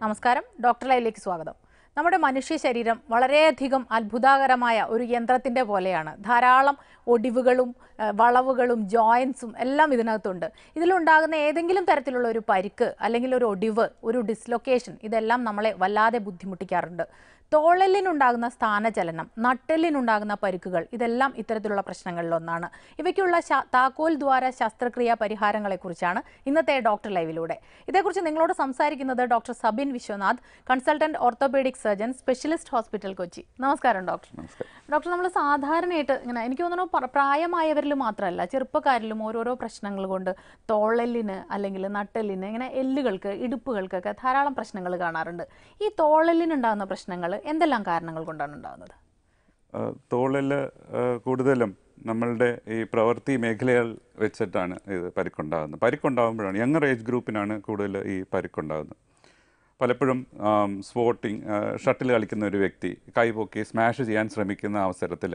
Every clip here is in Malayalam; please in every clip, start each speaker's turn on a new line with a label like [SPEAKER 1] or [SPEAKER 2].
[SPEAKER 1] നമസ്കാരം ഡോക്ടർ ലൈവിലേക്ക് സ്വാഗതം നമ്മുടെ മനുഷ്യ ശരീരം വളരെയധികം അത്ഭുതകരമായ ഒരു യന്ത്രത്തിൻ്റെ പോലെയാണ് ധാരാളം ഒടിവുകളും ഏഹ്, വളവുകളും ജോയിൻസും എല്ലാം ഇതിനകത്തുണ്ട് ഇതിലുണ്ടാകുന്ന ഏതെങ്കിലും തരത്തിലുള്ള ഒരു പരിക്ക് അല്ലെങ്കിൽ ഒരു ഒടിവ് ഒരു ഡിസ്ലൊക്കേഷൻ ഇതെല്ലാം നമ്മളെ വല്ലാതെ ബുദ്ധിമുട്ടിക്കാറുണ്ട് തോളലിനുണ്ടാകുന്ന സ്ഥാനചലനം നട്ടെല്ലിനുണ്ടാകുന്ന പരിക്കുകൾ ഇതെല്ലാം ഇത്തരത്തിലുള്ള പ്രശ്നങ്ങളിലൊന്നാണ് ഇവയ്ക്കുള്ള ശ- താക്കോൽ ദ്വാര ശസ്ത്രക്രിയ പരിഹാരങ്ങളെക്കുറിച്ചാണ് ഇന്നത്തെ ഡോക്ടർ ലൈവിലൂടെ ഇതേക്കുറിച്ച് നിങ്ങളോട് സംസാരിക്കുന്നത് doctor Sabin Viswanath consultant orthopaedic surgeon specialist hospital Kochi നമസ്കാരം ഡോക്ടർ ഡോക്ടർ നമ്മൾ സാധാരണയായിട്ട് ഇങ്ങനെ എനിക്ക് തോന്നുന്നു പ്ര- പ്രായമായവരിൽ മാത്രമല്ല ചെറുപ്പക്കാരിലും ഓരോരോ പ്രശ്നങ്ങൾ കൊണ്ട് തോളലിന് അല്ലെങ്കിൽ നട്ടെല്ലിന് ഇങ്ങനെ എല്ലുകൾക്ക് ഇടുപ്പുകൾക്കൊക്കെ ധാരാളം പ്രശ്നങ്ങൾ കാണാറുണ്ട് ഈ തോളലിനുണ്ടാകുന്ന പ്രശ്നങ്ങൾ എന്തെല്ലാം കാരണങ്ങൾ കൊണ്ടാണ് ഉണ്ടാകുന്നത്
[SPEAKER 2] തോളിൽ കൂടുതലും നമ്മളുടെ ഈ പ്രവൃത്തി മേഖലകൾ വെച്ചിട്ടാണ് ഇത് പരിക്കുണ്ടാകുന്നത് പരിക്കുണ്ടാകുമ്പോഴാണ് യങ്ങർ ഏജ് ഗ്രൂപ്പിനാണ് കൂടുതൽ ഈ പരിക്കുണ്ടാകുന്നത് പലപ്പോഴും സ്പോർട്ടിങ് ഷട്ടിൽ കളിക്കുന്ന ഒരു വ്യക്തി കൈപൊക്കി സ്മാഷ് ചെയ്യാൻ ശ്രമിക്കുന്ന അവസരത്തിൽ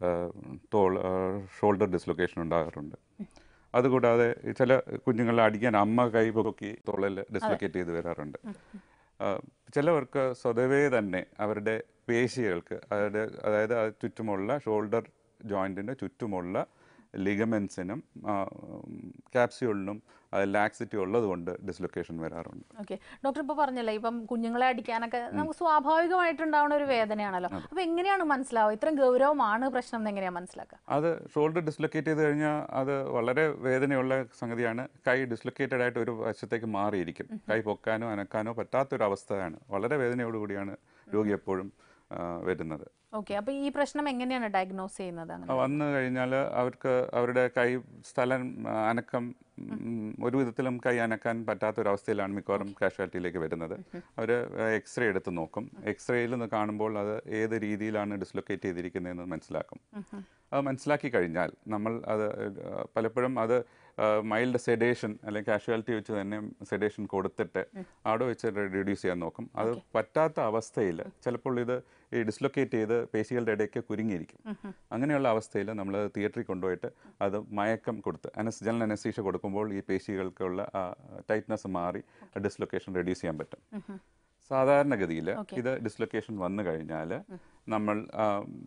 [SPEAKER 2] തോൾ ഷോൾഡർ ഡിസ്ലൊക്കേഷൻ ഉണ്ടാകാറുണ്ട് അതുകൂടാതെ ഈ ചില കുഞ്ഞുങ്ങളെ അടിക്കാൻ അമ്മ കൈ പൊക്കി തോളിൽ ഡിസ്ലൊക്കേറ്റ് ചെയ്ത് വരാറുണ്ട് ആ, ചിലവർക്ക് സ്വതവേ തന്നെ അവരുടെ പേശികൾക്ക് അതായത് അതായത് അത് ചുറ്റുമുള്ള ഷോൾഡർ ജോയിൻറ്റിൻ്റെ ചുറ്റുമുള്ള ലിഗമെൻസിനും ക്യാപ്സ്യൂളിനും ലാക്സിറ്റി ഉള്ളതുകൊണ്ട് ഡിസ്ലൊക്കേഷൻ വരാറുണ്ട്
[SPEAKER 1] ഓക്കെ ഡോക്ടർ ഇപ്പോൾ പറഞ്ഞല്ലോ ഇപ്പം കുഞ്ഞുങ്ങളെ അടിക്കാനൊക്കെ നമുക്ക് സ്വാഭാവികമായിട്ടുണ്ടാവുന്ന ഒരു വേദനയാണല്ലോ അപ്പോൾ എങ്ങനെയാണ് മനസ്സിലാവുക ഇത്രയും ഗൗരവമാണ് പ്രശ്നം എന്ന് എങ്ങനെയാണ് മനസ്സിലാക്കുക
[SPEAKER 2] അത് ഷോൾഡർ ഡിസ്ലൊക്കേറ്റ് ചെയ്ത് കഴിഞ്ഞാൽ അത് വളരെ വേദനയുള്ള സംഗതിയാണ് കൈ ഡിസ്ലൊക്കേറ്റഡ് ആയിട്ട് ഒരു വശത്തേക്ക് മാറിയിരിക്കും കൈ പൊക്കാനോ അനക്കാനോ പറ്റാത്തൊരു അവസ്ഥയാണ് വളരെ വേദനയോടുകൂടിയാണ് രോഗി എപ്പോഴും ആ, വരുന്നത്
[SPEAKER 1] ഓക്കെ അപ്പോൾ ഈ പ്രശ്നം എങ്ങനെയാണ് ഡയഗ്നോസ് ചെയ്യുന്നത് അങ്ങനെ
[SPEAKER 2] വന്നു കഴിഞ്ഞാൽ അവർക്ക് അവരുടെ കൈ സ്ഥലം ആ, അനക്കം ഉം, ഒരു വിധത്തിലും കൈ അനക്കാൻ പറ്റാത്തൊരവസ്ഥയിലാണ് മിക്കവാറും കാഷ്വാലിറ്റിയിലേക്ക് വരുന്നത് അവർ എക്സ്റേ എടുത്ത് നോക്കും എക്സ്റേയിൽ നിന്ന് കാണുമ്പോൾ അത് ഏത് രീതിയിലാണ് ഡിസ്ലൊക്കേറ്റ് ചെയ്തിരിക്കുന്നതെന്ന് മനസ്സിലാക്കും അത് മനസ്സിലാക്കി കഴിഞ്ഞാൽ നമ്മൾ അത് ആ, പലപ്പോഴും അത് മൈൽഡ് സെഡേഷൻ അല്ലെങ്കിൽ കാഷ്വാലിറ്റി വെച്ച് തന്നെ സെഡേഷൻ കൊടുത്തിട്ട് അവിടെ വെച്ച് റിഡ്യൂസ് ചെയ്യാൻ നോക്കും അത് പറ്റാത്ത അവസ്ഥയിൽ ചിലപ്പോൾ ഇത് ഈ ഡിസ്ലൊക്കേറ്റ് ചെയ്ത് പേശികളുടെ ഇടയ്ക്ക് കുരുങ്ങിയിരിക്കും അങ്ങനെയുള്ള അവസ്ഥയിൽ നമ്മൾ തിയേറ്ററിൽ കൊണ്ടുപോയിട്ട് അത് മയക്കം കൊടുത്ത് അനസ് ജനറൽ അനസ്തീഷ കൊടുക്കുമ്പോൾ ഈ പേശികൾക്കുള്ള ടൈറ്റ്നസ് മാറി ഡിസ്ലൊക്കേഷൻ റെഡ്യൂസ് ചെയ്യാൻ പറ്റും സാധാരണഗതിയിൽ ഇത് ഡിസ്ലൊക്കേഷൻ വന്നു കഴിഞ്ഞാൽ നമ്മൾ ആ,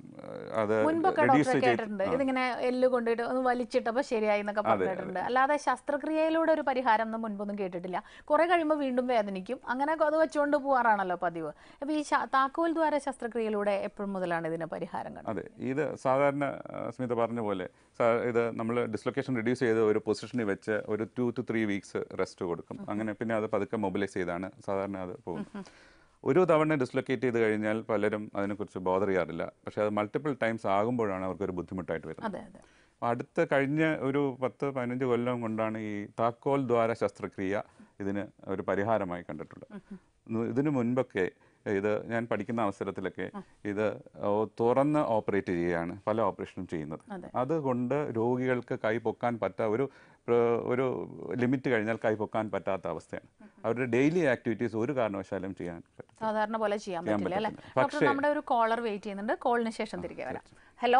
[SPEAKER 2] അത്
[SPEAKER 1] മുൻപൊക്കെ
[SPEAKER 2] റെഡ്യൂസ്
[SPEAKER 1] ഡോക്ടറെ
[SPEAKER 2] ചെയ്ത്
[SPEAKER 1] കേട്ടിട്ടുണ്ട് ഇതിങ്ങനെ എല്ല് കൊണ്ടിട്ട് ഒന്ന് വലിച്ചിട്ടപ്പോൾ ശരിയായി എന്നൊക്കെ പറഞ്ഞിട്ടുണ്ട് അല്ലാതെ ശസ്ത്രക്രിയയിലൂടെ ഒരു പരിഹാരം ഒന്നും മുൻപൊന്നും കേട്ടിട്ടില്ല കുറെ കഴിയുമ്പോൾ വീണ്ടും വേദനിക്കും അങ്ങനെ അത് വെച്ചുകൊണ്ട് പോകാറാണല്ലോ പതിവ് അപ്പോൾ ഈ ശ- താക്കോൽ ദ്വാര ശസ്ത്രക്രിയയിലൂടെ എപ്പോഴും മുതലാണ് ഇതിന് പരിഹാരം കാണുന്നത്
[SPEAKER 2] അതെ ഇത് സാധാരണ ആ, സ്മിത പറഞ്ഞ പോലെ സാ- ഇത് നമ്മൾ ഡിസ്ലൊക്കേഷൻ റിഡ്യൂസ് ചെയ്ത് ഒരു പൊസിഷനിൽ വെച്ച് ഒരു two two three weeks rest കൊടുക്കും അങ്ങനെ പിന്നെ അത് പതുക്കെ മൊബിലൈസ് ചെയ്താണ് സാധാരണ അത് പോകുന്നത് ഒരു തവണ ഡിസ്ലൊക്കേറ്റ് ചെയ്ത് കഴിഞ്ഞാൽ പലരും അതിനെക്കുറിച്ച് ബോധർ ചെയ്യാറില്ല പക്ഷേ അത് മൾട്ടിപ്പിൾ ടൈംസ് ആകുമ്പോഴാണ് അവർക്കൊരു ബുദ്ധിമുട്ടായിട്ട് വരുന്നത്
[SPEAKER 1] അതെ അതെ
[SPEAKER 2] അപ്പോൾ അടുത്ത കഴിഞ്ഞ ഒരു പത്ത് പതിനഞ്ച് കൊല്ലം കൊണ്ടാണ് ഈ താക്കോൽ ദ്വാര ശസ്ത്രക്രിയ ഇതിന് ഒരു പരിഹാരമായി കണ്ടിട്ടുള്ളത് ഇന്ന് ഇതിനു മുൻപൊക്കെ ഇത് ഞാൻ പഠിക്കുന്ന അവസരത്തിലൊക്കെ ഇത് ഓ, തുറന്ന് ഓപ്പറേറ്റ് ചെയ്യുകയാണ് പല ഓപ്പറേഷനും ചെയ്യുന്നത്
[SPEAKER 1] അതെ.
[SPEAKER 2] അതുകൊണ്ട് രോഗികൾക്ക് കൈ പൊക്കാൻ പറ്റാ ഒരു പ്ര- ഒരു ലിമിറ്റ് കഴിഞ്ഞാൽ കൈ പൊക്കാൻ പറ്റാത്ത അവസ്ഥയാണ് അവരുടെ ഡെയിലി ആക്ടിവിറ്റീസ് ഒരു കാരണവശാലും ചെയ്യാൻ പറ്റും
[SPEAKER 1] സാധാരണ പോലെ ചെയ്യാൻ
[SPEAKER 2] ചെയ്യാൻ
[SPEAKER 1] പറ്റില്ല അല്ലേ
[SPEAKER 2] പറ്റില്ല.
[SPEAKER 1] ഡോക്ടർ
[SPEAKER 2] പക്ഷേ-
[SPEAKER 1] നമ്മുടെ ഒരു കോളർ വെയിറ്റ് ചെയ്യുന്നുണ്ട് കോളിന് ശേഷം തിരികെ വരാം ഹലോ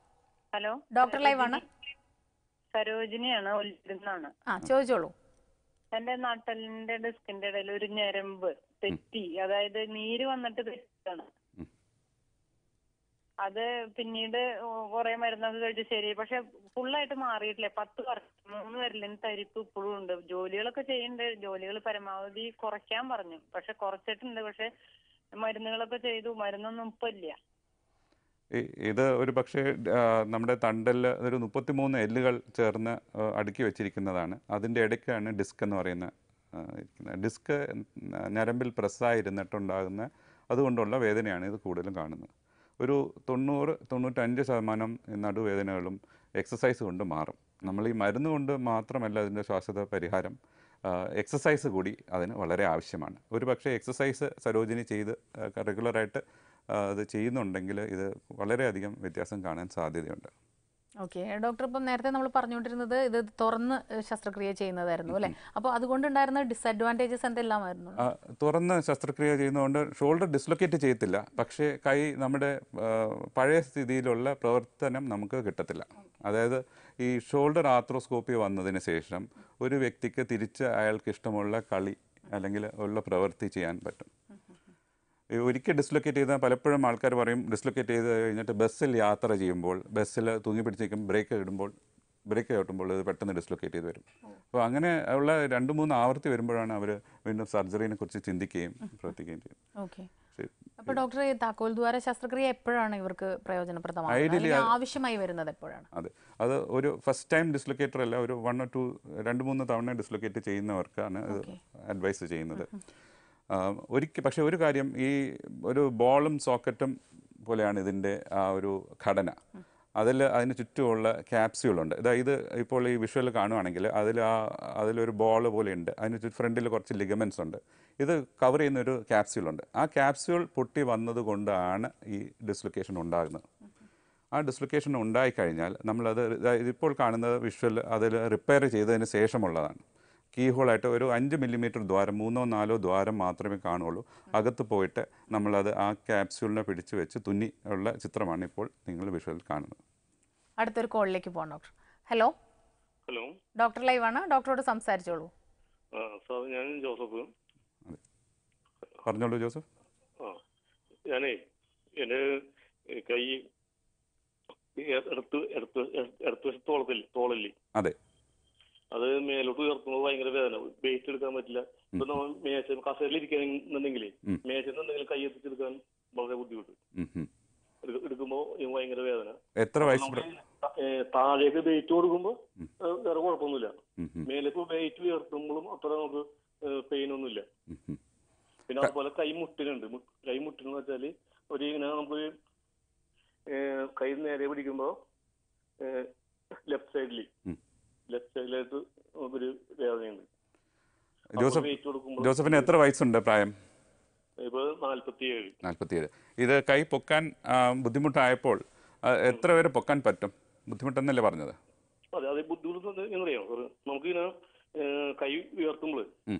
[SPEAKER 3] ഹലോ
[SPEAKER 1] ഡോക്ടർ ലൈവ് ആണ്
[SPEAKER 3] സരോജിനിയാണ് ഒല്ലിരുന്നാണ്
[SPEAKER 1] ആ ചോദിച്ചോളൂ
[SPEAKER 3] എന്റെ നട്ടലിന്റെ ഡിസ്കിന്റെ ഇടയിൽ ഒരു ഞരമ്പ് തെറ്റി അതായത് നീര് വന്നിട്ട് തെറ്റാണ്
[SPEAKER 2] ഉം.
[SPEAKER 3] അത് പിന്നീട് കുറെ മരുന്നൊക്കെ കഴിച്ച് ശരി പക്ഷെ ഫുള്ളായിട്ട് മാറിയിട്ടില്ല പത്ത് വർഷം മൂന്ന് വരലിന് തരിപ്പ് ഇപ്പോഴും ഉണ്ട് ജോലികളൊക്കെ ചെയ്യുന്നുണ്ട് ജോലികൾ പരമാവധി കുറയ്ക്കാൻ പറഞ്ഞു പക്ഷെ കുറച്ചിട്ടുണ്ട് പക്ഷെ മരുന്നുകളൊക്കെ ചെയ്തു മരുന്നൊന്നും ഇപ്പൊ ഇല്ല
[SPEAKER 2] ഇ- ഇത് ഒരു പക്ഷേ ആ, നമ്മുടെ തണ്ടലിൽ ഒരു മുപ്പത്തിമൂന്ന് എല്ലുകൾ ചേർന്ന് ആ, അടുക്കി വെച്ചിരിക്കുന്നതാണ് അതിൻ്റെ ഇടയ്ക്കാണ് ഡിസ്ക് എന്ന് പറയുന്ന ആ, ഇരിക്കുന്നത് ഡിസ്ക് ഞരമ്പിൽ പ്രസ്സായിരുന്നിട്ടുണ്ടാകുന്ന അതുകൊണ്ടുള്ള വേദനയാണ് ഇത് കൂടുതലും കാണുന്നത് ഒരു തൊണ്ണൂറ് തൊണ്ണൂറ്റഞ്ച് ശതമാനം നടുവേദനകളും എക്സസൈസ് കൊണ്ട് മാറും നമ്മൾ ഈ മരുന്ന് കൊണ്ട് മാത്രമല്ല അതിൻ്റെ ശ്വാസത പരിഹാരം എക്സസൈസ് കൂടി അതിന് വളരെ ആവശ്യമാണ് ഒരു പക്ഷേ എക്സസൈസ് സരോജിനി ചെയ്ത് റെഗുലറായിട്ട് അത് ചെയ്യുന്നുണ്ടെങ്കിൽ ഇത് വളരെയധികം വ്യത്യാസം കാണാൻ സാധ്യതയുണ്ട്
[SPEAKER 1] ഓക്കെ ഡോക്ടർ ഇപ്പം നേരത്തെ നമ്മൾ പറഞ്ഞുകൊണ്ടിരുന്നത് ഇത് തുറന്ന് ഏഹ്, ശസ്ത്രക്രിയ ചെയ്യുന്നതായിരുന്നു അല്ലേ അപ്പോൾ അതുകൊണ്ടുണ്ടായിരുന്ന ഡിസഡ്വാൻറ്റേജസ് എന്തെല്ലാമായിരുന്നു
[SPEAKER 2] ആ, തുറന്ന് ശസ്ത്രക്രിയ ചെയ്യുന്നതുകൊണ്ട് ഷോൾഡർ ഡിസ്ലൊക്കേറ്റ് ചെയ്യത്തില്ല പക്ഷേ കൈ നമ്മുടെ ആ, പഴയ സ്ഥിതിയിലുള്ള പ്രവർത്തനം നമുക്ക് കിട്ടത്തില്ല അതായത് ഈ ഷോൾഡർ ആർത്രോസ്കോപ്പി വന്നതിന് ശേഷം ഒരു വ്യക്തിക്ക് തിരിച്ച് അയാൾക്ക് ഇഷ്ടമുള്ള കളി അല്ലെങ്കിൽ ഉള്ള പ്രവൃത്തി ചെയ്യാൻ പറ്റും ഈ ഒരിക്കൽ ഡിസ്ലൊക്കേറ്റ് ചെയ്താൽ പലപ്പോഴും ആൾക്കാർ പറയും ഡിസ്ലൊക്കേറ്റ് ചെയ്ത് കഴിഞ്ഞിട്ട് ബസ്സിൽ യാത്ര ചെയ്യുമ്പോൾ ബസ്സിൽ തൂങ്ങി പിടിച്ചേക്കും ബ്രേക്ക് ഇടുമ്പോൾ ബ്രേക്ക് ചവിട്ടുമ്പോൾ ഇത് പെട്ടെന്ന് ഡിസ്ലൊക്കേറ്റ് ചെയ്ത് വരും അപ്പോൾ അങ്ങനെ ഉള്ള രണ്ട് മൂന്ന് ആവർത്തി വരുമ്പോഴാണ് അവർ വീണ്ടും സർജറിനെ കുറിച്ച് ചിന്തിക്കുകയും പ്രവർത്തിക്കുകയും ചെയ്യും
[SPEAKER 1] ഓക്കെ
[SPEAKER 2] ശരി.
[SPEAKER 1] അപ്പൊ ഡോക്ടർ ഈ താക്കോൽ ദ്വാര ശസ്ത്രക്രിയ എപ്പോഴാണ് ഇവർക്ക് പ്രയോജനപ്രദമാകുന്നത്
[SPEAKER 2] Ideally
[SPEAKER 1] അല്ലെങ്കിൽ
[SPEAKER 2] അത്
[SPEAKER 1] ആവശ്യമായി വരുന്നത് എപ്പോഴാണ്
[SPEAKER 2] അതെ അത് ഒരു ഫസ്റ്റ് ടൈം ഡിസ്ലൊക്കേറ്റർ അല്ല ഒരു വൺ ഓർ ടു രണ്ട് മൂന്ന് തവണ ഡിസ്ലൊക്കേറ്റ് ചെയ്യുന്നവർക്കാണ് ഇത് അഡ്വൈസ് ചെയ്യുന്നത് ഒരിക്കൽ പക്ഷേ ഒരു കാര്യം ഈ ഒരു ബോളും സോക്കറ്റും പോലെയാണ് ഇതിൻ്റെ ആ ഒരു ഘടന അതിൽ അതിന് ചുറ്റുമുള്ള ക്യാപ്സ്യൂളുണ്ട് ഇതാ ഇത് ഇപ്പോൾ ഈ വിഷ്വൽ കാണുവാണെങ്കിൽ അതിൽ ആ അതിലൊരു ബോൾ പോലെ ഉണ്ട് അതിന് ചുറ്റും ഫ്രണ്ടിൽ കുറച്ച് ലിഗമെൻസ് ഉണ്ട് ഇത് കവർ ചെയ്യുന്ന ഒരു ക്യാപ്സ്യൂളുണ്ട് ആ ക്യാപ്സ്യൂൾ പൊട്ടി വന്നത് കൊണ്ടാണ് ഈ ഡിസ്ലൊക്കേഷൻ ഉണ്ടാകുന്നത് ആ ഡിസ്ലൊക്കേഷൻ ഉണ്ടായിക്കഴിഞ്ഞാൽ നമ്മളത് ഇതാ ഇതിപ്പോൾ കാണുന്നത് വിഷ്വൽ അതിൽ റിപ്പയർ ചെയ്തതിന് ശേഷമുള്ളതാണ് കീ ഹോളായിട്ട് ഒരു അഞ്ച് മില്ലിമീറ്റർ ദ്വാരം മൂന്നോ നാലോ ദ്വാരം മാത്രമേ കാണുള്ളൂ അകത്ത് പോയിട്ട് നമ്മളത് ആ ക്യാപ്സ്യൂളിനെ പിടിച്ചു വെച്ച് തുന്നി ഉള്ള ചിത്രമാണ് ഇപ്പോൾ നിങ്ങൾ വിഷ്വലിൽ കാണുന്നത്
[SPEAKER 1] അടുത്തൊരു കോളിലേക്ക് പോകാം ഡോക്ടർ ഹലോ
[SPEAKER 4] ഹലോ
[SPEAKER 1] ഡോക്ടർ ലൈവാണ് ഡോക്ടറോട് സംസാരിച്ചോളൂ
[SPEAKER 4] ആ സാർ ഞാൻ ജോസഫ്
[SPEAKER 2] പറഞ്ഞോളൂ ജോസഫ്
[SPEAKER 4] ആ ഞാനേ എൻ്റെ കൈ എടുത്ത് എടുത്ത് എടുത്ത് വശത്ത് തോളത്തില്ല തോളല്ലേ
[SPEAKER 2] അതെ
[SPEAKER 4] അത് മേലോട്ട് ഉയർത്തുമ്പോൾ ഭയങ്കര വേദന വെയിറ്റ് എടുക്കാൻ പറ്റില്ല ഇപ്പൊ നമ്മൾ മേശ കസേരയിൽ ഇരിക്കണമെന്നുണ്ടെങ്കിലേ
[SPEAKER 2] ഉം.
[SPEAKER 4] മേശയിൽ എന്തെങ്കിലും കൈ എത്തിച്ചെടുക്കാൻ വളരെ ബുദ്ധിമുട്ട്
[SPEAKER 2] ഉം, ഉം.
[SPEAKER 4] എടുക്ക- എടുക്കുമ്പോൾ ഈ ഭയങ്കര വേദന
[SPEAKER 2] എത്ര വയസ്സ്
[SPEAKER 4] നമ്മള്
[SPEAKER 2] പ്ര-
[SPEAKER 4] ത- ഏ, താഴേക്ക് വെയിറ്റ് കൊടുക്കുമ്പോൾ
[SPEAKER 2] ഉം.
[SPEAKER 4] വേറെ കുഴപ്പമൊന്നുമില്ല
[SPEAKER 2] ഉം, ഉം,
[SPEAKER 4] മേലേക്ക് വെയിറ്റ് ഉയർത്തുമ്പോഴും അത്ര നമുക്ക് പെയിൻ ഒന്നുമില്ല
[SPEAKER 2] ഉം, ഉം.
[SPEAKER 4] പിന്നെ അതുപോലെ കൈമുട്ടിനുണ്ട് മു- കൈമുട്ടിനെന്ന് വെച്ചാല് ഒരു ഇങ്ങനെ നമുക്ക് ഏഹ് കൈ നേരെ പിടിക്കുമ്പോ ലെഫ്റ്റ് സൈഡിൽ
[SPEAKER 2] ഉം.
[SPEAKER 4] ലെഫ്റ്റ് സൈഡിലായിട്ട് ഒരു വേദനയുണ്ട്
[SPEAKER 2] ജോസഫ്
[SPEAKER 4] വെയിറ്റ് കൊടുക്കുമ്പോൾ
[SPEAKER 2] ജോസഫിന് എത്ര വയസ്സുണ്ട് പ്രായം
[SPEAKER 4] ഇപ്പൊ നാല്പത്തിയേഴ്
[SPEAKER 2] നാൽപ്പത്തിയേഴ് ഇത് കൈ പൊക്കാൻ ആ, ബുദ്ധിമുട്ടായപ്പോൾ ആ, എത്ര പേര് പൊക്കാൻ പറ്റും ബുദ്ധിമുട്ടെന്നല്ലേ പറഞ്ഞത്
[SPEAKER 4] അതെ അതെ ബുദ്ധിമുട്ട് എന്നറിയാം നമുക്ക് ഇങ്ങനെ ഏഹ് കൈ ഉയർത്തുമ്പോൾ
[SPEAKER 2] ഉം.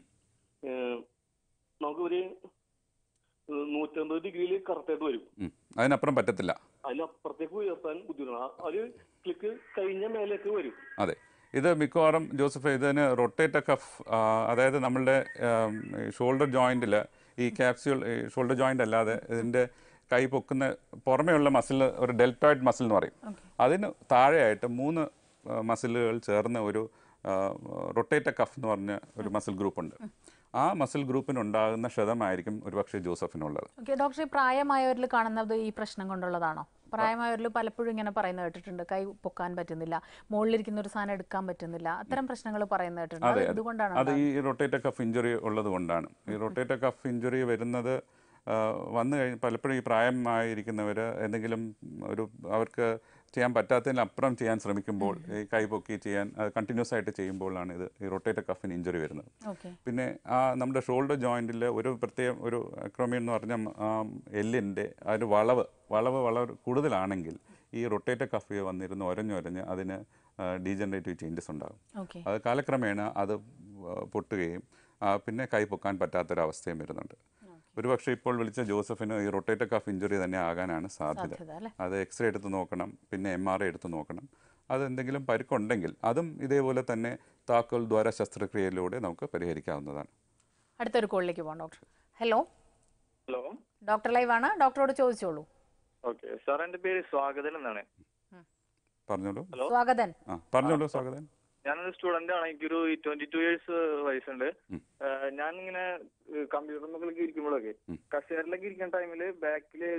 [SPEAKER 4] നമുക്ക് ഒരു നൂറ്റമ്പത് ഡിഗ്രിയിൽ കറക്റ്റായിട്ട് വരും
[SPEAKER 2] ഉം. അതിനപ്പുറം പറ്റത്തില്ല
[SPEAKER 4] അതിനപ്പുറത്തേക്ക് ഉയർത്താൻ ബുദ്ധിമുട്ടാണ് ആ- ഒരു ക്ലിക്ക് കഴിഞ്ഞ മേലേക്ക് വരും
[SPEAKER 2] അതെ ഇത് മിക്കവാറും ജോസഫ് ഇതിന് റൊട്ടേറ്റ കഫ് അതായത് നമ്മളുടെ ഷോൾഡർ ജോയിൻറ്റിൽ ഈ ക്യാപ്സ്യൂൾ ഷോൾഡർ ജോയിൻ്റ് അല്ലാതെ ഇതിൻ്റെ കൈ പൊക്കുന്ന പുറമേയുള്ള മസിൽ ഒരു ഡെൽറ്റോയിഡ് മസിൽ എന്ന് പറയും അതിന് താഴെയായിട്ട് മൂന്ന് മസിലുകൾ ചേർന്ന ഒരു റൊട്ടേറ്റ കഫ് എന്ന് പറഞ്ഞ ഒരു മസിൽ ഗ്രൂപ്പുണ്ട് ആ മസിൽ ഗ്രൂപ്പിനുണ്ടാകുന്ന ക്ഷതമായിരിക്കും ഒരുപക്ഷെ ജോസഫിനുള്ളത്
[SPEAKER 1] ഓക്കെ ഡോക്ടർ ഈ പ്രായമായവരിൽ കാണുന്നത് ഈ പ്രശ്നം കൊണ്ടുള്ളതാണോ പ്രായമായവരിൽ പലപ്പോഴും ഇങ്ങനെ പറയുന്നത് കേട്ടിട്ടുണ്ട് കൈ പൊക്കാൻ പറ്റുന്നില്ല മുകളിലിരിക്കുന്ന ഒരു സാധനം എടുക്കാൻ പറ്റുന്നില്ല അത്തരം പ്രശ്നങ്ങൾ പറയുന്നത് കേട്ടിട്ടുണ്ട് അത്
[SPEAKER 2] അതെ, അതെ.
[SPEAKER 1] ഇതുകൊണ്ടാണ്
[SPEAKER 2] അത് ഈ റൊട്ടേറ്റ കഫ് ഇഞ്ചുറി ഉള്ളത് കൊണ്ടാണ് ഈ റൊട്ടേറ്റ കഫ് ഇഞ്ചുറി വരുന്നത് ആ, വന്നു കഴിഞ്ഞ് പലപ്പോഴും ഈ പ്രായമായിരിക്കുന്നവർ എന്തെങ്കിലും ഒരു അവർക്ക് ചെയ്യാൻ പറ്റാത്തതിനപ്പുറം ചെയ്യാൻ ശ്രമിക്കുമ്പോൾ ഈ കൈ പൊക്കി ചെയ്യാൻ കണ്ടിന്യൂസ് ആയിട്ട് ചെയ്യുമ്പോഴാണ് ഇത് ഈ റൊട്ടേറ്റ കഫിന് ഇഞ്ചുറി വരുന്നത്
[SPEAKER 1] ഓക്കെ
[SPEAKER 2] പിന്നെ ആ നമ്മുടെ ഷോൾഡർ ജോയിൻറ്റിൽ ഒരു പ്രത്യേകം ഒരു അക്രോമി എന്ന് പറഞ്ഞ ആ എല്ലിൻ്റെ ആ ഒരു വളവ് വളവ് വളരെ കൂടുതലാണെങ്കിൽ ഈ റൊട്ടേറ്റ കഫ് വന്നിരുന്ന് ഒരഞ്ഞൊരഞ്ഞ് അതിന് ഡീജനറേറ്റീവ് ചേഞ്ചസ് ഉണ്ടാകും
[SPEAKER 1] ഓക്കെ
[SPEAKER 2] അത് കാലക്രമേണ അത് വ- പൊട്ടുകയും ആ, പിന്നെ കൈ പൊക്കാൻ പറ്റാത്തൊരവസ്ഥയും വരുന്നുണ്ട് ഒരുപക്ഷെ ഇപ്പോൾ വിളിച്ച ജോസഫിന് ഈ റൊട്ടേറ്റ കഫ് ഇഞ്ചുറി തന്നെ ആകാനാണ് സാധ്യത
[SPEAKER 1] സാധ്യത അല്ലേ
[SPEAKER 2] അത് എക്സ്റേ എടുത്ത് നോക്കണം പിന്നെ എം ആർ ഐ എടുത്ത് നോക്കണം അത് എന്തെങ്കിലും പരുക്കുണ്ടെങ്കിൽ അതും ഇതേപോലെ തന്നെ താക്കോൽ ദ്വാര ശസ്ത്രക്രിയയിലൂടെ നമുക്ക് പരിഹരിക്കാവുന്നതാണ്
[SPEAKER 1] അടുത്തൊരു കോളിലേക്ക് പോകാം ഡോക്ടർ ഹലോ
[SPEAKER 5] ഹലോ
[SPEAKER 1] ഡോക്ടർ ലൈവാണ് ഡോക്ടറോട് ചോദിച്ചോളൂ
[SPEAKER 5] ഓക്കെ സാർ എൻ്റെ പേര് സ്വാഗതൻ എന്നാണ്
[SPEAKER 2] പറഞ്ഞോളൂ
[SPEAKER 5] ഹലോ
[SPEAKER 2] ആ
[SPEAKER 1] സ്വാഗതൻ
[SPEAKER 2] പറഞ്ഞോളൂ സ്വാഗതം
[SPEAKER 5] ഞാനൊരു സ്റ്റുഡന്റ് ആണ് എനിക്കൊരു ട്വന്റി ടു ഇയേഴ്സ് വയസ്സുണ്ട്
[SPEAKER 2] ഉം.
[SPEAKER 5] ഏഹ് ഞാൻ ഇങ്ങനെ കമ്പ്യൂട്ടർ മുകളിലേക്ക് ഇരിക്കുമ്പോഴൊക്കെ
[SPEAKER 2] ഉം.
[SPEAKER 5] കസേരയിലേക്ക് ഇരിക്കുന്ന ടൈമില് ബാക്കില്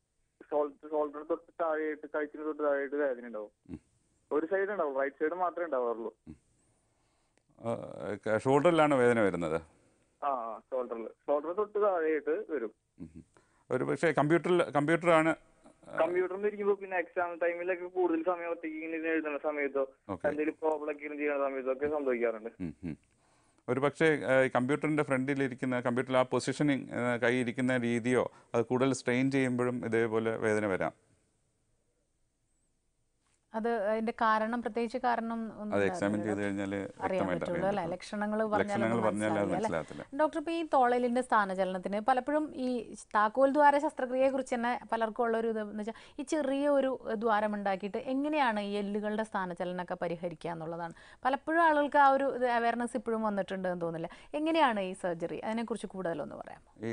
[SPEAKER 5] ഷോൾഡർ തൊട്ട് താഴെയായിട്ട് കഴുത്തിന് തൊട്ട് താഴെയായിട്ട് വേദന ഉണ്ടാവും
[SPEAKER 2] ഉം.
[SPEAKER 5] ഒരു സൈഡ് ഉണ്ടാവും റൈറ്റ് സൈഡ് മാത്രമേ ഉണ്ടാവാറുള്ളൂ
[SPEAKER 2] ഷോൾഡറിലാണ് വേദന വരുന്നത്
[SPEAKER 5] ആ ഷോൾഡറിൽ ഷോൾഡർ തൊട്ട് താഴെയായിട്ട് വരും
[SPEAKER 2] ഉം. ഒരു പക്ഷേ കമ്പ്യൂട്ടറിൽ കമ്പ്യൂട്ടറാണ്
[SPEAKER 5] കമ്പ്യൂട്ടറിൽ ഇരിക്കുമ്പോൾ പിന്നെ എക്സാം ടൈമിലൊക്കെ കൂടുതൽ സമയം ഒറ്റയ്ക്ക് ഇങ്ങനെ ഇരുന്ന് എഴുതുന്ന സമയത്തോ
[SPEAKER 2] ഓക്കെ
[SPEAKER 5] എന്തെങ്കിലും പ്രോബ്ലം ഒക്കെ ഇരുന്ന് ചെയ്യുന്ന സമയത്തോ ഒക്കെ സംഭവിക്കാറുണ്ട്
[SPEAKER 2] ഉം, ഉം. ഒരു പക്ഷേ കമ്പ്യൂട്ടറിൻ്റെ ഫ്രണ്ടിലിരിക്കുന്ന കമ്പ്യൂട്ടറിൽ ആ പൊസിഷനിങ് കൈ ഇരിക്കുന്ന രീതിയോ അത് കൂടുതൽ സ്ട്രെയിൻ ചെയ്യുമ്പോഴും ഇതേപോലെ വേദന വരാം
[SPEAKER 1] അത് അതിന്റെ കാരണം പ്രത്യേകിച്ച് കാരണം ഒന്നും
[SPEAKER 2] അത് എക്സാമിൻ
[SPEAKER 1] ഉണ്ടാവില്ല.
[SPEAKER 2] ചെയ്ത് കഴിഞ്ഞാൽ
[SPEAKER 1] അറിയാൻ
[SPEAKER 2] വ്യക്തമായിട്ട്
[SPEAKER 1] പറ്റുള്ളൂ
[SPEAKER 2] അറിയാൻ
[SPEAKER 1] അല്ലെ
[SPEAKER 2] പറ്റും.
[SPEAKER 1] ലക്ഷണങ്ങൾ
[SPEAKER 2] ലക്ഷണങ്ങൾ പറഞ്ഞാൽ അത്
[SPEAKER 1] പറഞ്ഞാൽ
[SPEAKER 2] മനസ്സിലാകത്തില്ല
[SPEAKER 1] ഡോക്ടർ ഇപ്പോൾ ഈ തോളലിന്റെ സ്ഥാനചലനത്തിന് പലപ്പോഴും ഈ താക്കോൽ ദ്വാര ശസ്ത്രക്രിയയെ കുറിച്ച് തന്നെ പലർക്കും ഉള്ള ഒരു ഇത് എന്ന് വെച്ചാൽ ഈ ചെറിയ ഒരു ദ്വാരം ഉണ്ടാക്കിയിട്ട് എങ്ങനെയാണ് ഈ എല്ലുകളുടെ സ്ഥാനചലനമൊക്കെ പരിഹരിക്കുക എന്നുള്ളതാണ് പലപ്പോഴും ആളുകൾക്ക് ആ ഒരു അവയർനെസ് ഇപ്പോഴും വന്നിട്ടുണ്ട് എന്ന് തോന്നില്ല എങ്ങനെയാണ് ഈ സർജറി അതിനെക്കുറിച്ച് കൂടുതലൊന്ന് പറയാമോ
[SPEAKER 2] ഈ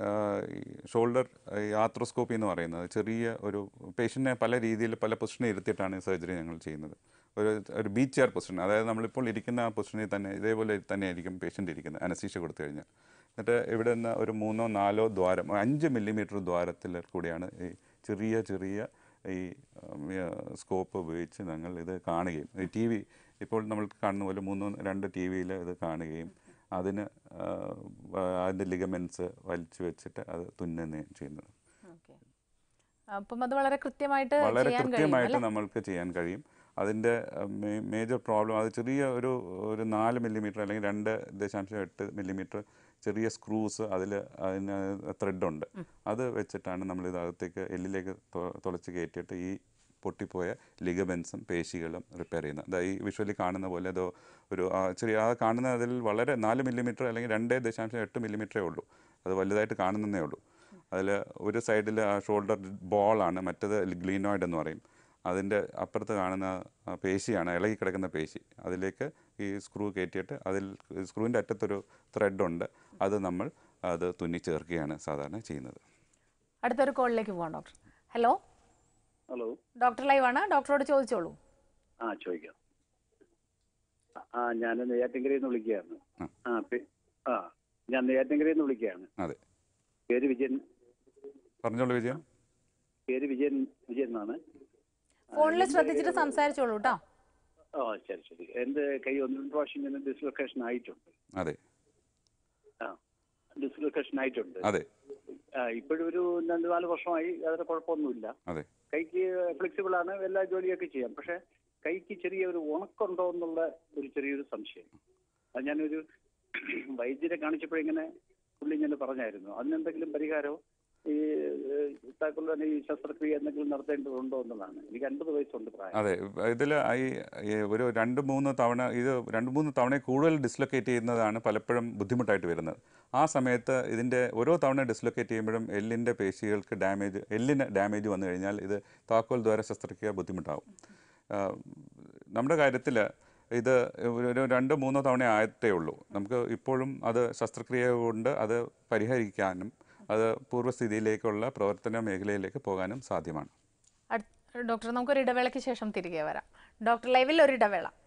[SPEAKER 2] ഷോൾഡർ ഈ ആർത്രോസ്കോപ്പി എന്ന് പറയുന്നത് ചെറിയ ഒരു പേഷ്യൻറ്റിനെ പല രീതിയിൽ പല പൊസിഷനിൽ ഇരുത്തിയിട്ടാണ് സർജറി ഞങ്ങൾ ചെയ്യുന്നത് ഒരു ഒരു ബീച്ച് ചെയർ പൊസിഷൻ അതായത് നമ്മളിപ്പോൾ ഇരിക്കുന്ന ആ പൊസിഷനിൽ തന്നെ ഇതേപോലെ തന്നെ ആയിരിക്കും പേഷ്യൻ്റ് ഇരിക്കുന്നത് അനസീഷ കൊടുത്തു കഴിഞ്ഞാൽ എന്നിട്ട് ഇവിടെ നിന്ന് ഒരു മൂന്നോ നാലോ ദ്വാരം അഞ്ച് മില്ലിമീറ്റർ ദ്വാരത്തിൽ കൂടിയാണ് ഈ ചെറിയ ചെറിയ ഈ സ്കോപ്പ് ഉപയോഗിച്ച് ഞങ്ങൾ ഇത് കാണുകയും ഈ ടി വി ഇപ്പോൾ നമ്മൾ കാണുന്ന പോലെ മൂന്നോ രണ്ട് ടി വിയിൽ ഇത് കാണുകയും അതിന് ആ, അതിൻ്റെ ലിഗമെൻറ്റ്സ് വലിച്ചു വെച്ചിട്ട് അത് തുന്നുകയും ചെയ്യുന്നത്
[SPEAKER 1] ഓക്കെ അപ്പം അത് വളരെ കൃത്യമായിട്ട്
[SPEAKER 2] വളരെ
[SPEAKER 1] ചെയ്യാൻ കഴിയും
[SPEAKER 2] കൃത്യമായിട്ട്
[SPEAKER 1] അല്ലേ
[SPEAKER 2] നമ്മൾക്ക് ചെയ്യാൻ കഴിയും അതിൻ്റെ മേജർ പ്രോബ്ലം അത് ചെറിയ ഒരു ഒരു നാല് മില്ലിമീറ്റർ അല്ലെങ്കിൽ രണ്ട് ദശാംശം എട്ട് മില്ലിമീറ്റർ ചെറിയ സ്ക്രൂസ് അതിൽ അതിന് ത്രെഡുണ്ട് അത് വെച്ചിട്ടാണ് നമ്മൾ ഇതിനകത്തേക്ക് എല്ലിലേക്ക് തൊ- തുളച്ച് കയറ്റിയിട്ട് ഈ പൊട്ടിപ്പോയ ലിഗമെൻസും പേശികളും റിപ്പയർ ചെയ്യുന്നത് അതായത് ഈ വിഷ്വലി കാണുന്ന പോലെ അതോ ഒരു ആ ചെറിയ ആ കാണുന്ന അതിൽ വളരെ നാല് മില്ലിമീറ്റർ അല്ലെങ്കിൽ രണ്ട് ദശാംശം എട്ട് മില്ലിമീറ്ററേ ഉള്ളൂ അത് വലുതായിട്ട് കാണുന്നതേ ഉള്ളൂ അതിൽ ഒരു സൈഡിൽ ആ ഷോൾഡർ ബോളാണ് മറ്റേത് ഗ്ലീനോയിഡ് എന്ന് പറയും അതിൻ്റെ അപ്പുറത്ത് കാണുന്ന ആ പേശിയാണ് ഇളകി കിടക്കുന്ന പേശി അതിലേക്ക് ഈ സ്ക്രൂ കയറ്റിയിട്ട് അതിൽ സ്ക്രൂവിൻ്റെ അറ്റത്തൊരു ത്രെഡുണ്ട് അത് നമ്മൾ അത് തുന്നി ചേർക്കുകയാണ് സാധാരണ ചെയ്യുന്നത്
[SPEAKER 1] അടുത്തൊരു കോളിലേക്ക് പോകാം doctor hello
[SPEAKER 6] hello
[SPEAKER 1] doctor live ആണ് ഡോക്ടറോട് ചോദിച്ചോളൂ
[SPEAKER 6] ആ ചോദിക്കാം ആ ഞാൻ നെയ്യാറ്റിൻകരയിൽ നിന്ന് വിളിക്കുകയാണ്
[SPEAKER 2] ആ.
[SPEAKER 6] ആ പേ- ആ ഞാൻ നെയ്യാറ്റിൻകരയിൽ നിന്ന് വിളിക്കുകയാണ്
[SPEAKER 2] അതെ
[SPEAKER 6] പേര് വിജയൻ
[SPEAKER 2] പറഞ്ഞോളൂ വിജയം
[SPEAKER 6] പേര് വിജയൻ വിജയൻ എന്നാണ്
[SPEAKER 1] ഫോണിൽ ശ്രദ്ധിച്ചിട്ട് സംസാരിച്ചോളൂ കേട്ടോ
[SPEAKER 6] ആ ശരി ശരി എൻ്റെ കൈ ഒന്ന് രണ്ട് പ്രാവശ്യം ഇങ്ങനെ ഡിസ്ലൊക്കേഷൻ ആയിട്ടുണ്ട്
[SPEAKER 2] അതെ
[SPEAKER 6] ആ ഡിസ്ലൊക്കേഷൻ ആയിട്ടുണ്ട്
[SPEAKER 2] അതെ
[SPEAKER 6] ആ ഇപ്പോഴും ഒരു രണ്ട് നാല് വർഷമായി അതിന് കുഴപ്പമൊന്നുമില്ല
[SPEAKER 2] അതെ
[SPEAKER 6] കൈക്ക് ഫ്ലെക്സിബിൾ ആണ് എല്ലാ ജോലിയൊക്കെ ചെയ്യാം പക്ഷെ കൈക്ക് ചെറിയ ഒരു ഉണക്കുണ്ടോ എന്നുള്ള ഒരു ചെറിയൊരു സംശയം അത് ഞാനൊരു വൈദ്യരെ കാണിച്ചപ്പോഴിങ്ങനെ പുള്ളി ഇങ്ങനെ പറഞ്ഞായിരുന്നു അതിനെന്തെങ്കിലും പരിഹാരമോ ഈ താക്കളുടെ ഈ ശസ്ത്രക്രിയ എന്തെങ്കിലും നടത്തേണ്ടതുണ്ടോ എന്നുള്ളതാണ് എനിക്ക് അൻപത് വയസ്സുണ്ട് പ്രായം
[SPEAKER 2] അതെ ഇതിൽ ഈ ഈ ഒരു രണ്ട് മൂന്ന് തവണ ഇത് രണ്ട് മൂന്ന് തവണ കൂടുതൽ ഡിസ്ലൊക്കേറ്റ് ചെയ്യുന്നതാണ് പലപ്പോഴും ബുദ്ധിമുട്ടായിട്ട് വരുന്നത് ആ സമയത്ത് ഇതിൻ്റെ ഓരോ തവണ ഡിസ്ലൊക്കേറ്റ് ചെയ്യുമ്പോഴും എല്ലിൻ്റെ പേശികൾക്ക് ഡാമേജ് എല്ലിന് ഡാമേജ് വന്നു കഴിഞ്ഞാൽ ഇത് താക്കോൽ ദ്വാര ശസ്ത്രക്രിയ ബുദ്ധിമുട്ടാവും ആ, നമ്മുടെ കാര്യത്തിൽ ഇത് ഒരു ഒരു രണ്ട് മൂന്നോ തവണ ആയിട്ടേ ഉള്ളൂ നമുക്ക് ഇപ്പോഴും അത് ശസ്ത്രക്രിയ കൊണ്ട് അത് പരിഹരിക്കാനും അത് പൂർവ്വസ്ഥിതിയിലേക്കുള്ള പ്രവർത്തന മേഖലയിലേക്ക് പോകാനും സാധ്യമാണ്
[SPEAKER 1] അടുത്ത- ഡോക്ടർ നമുക്കൊരു ഇടവേളയ്ക്ക് ശേഷം തിരികെ വരാം ഡോക്ടർ ലൈവിൽ ഒരു ഇടവേള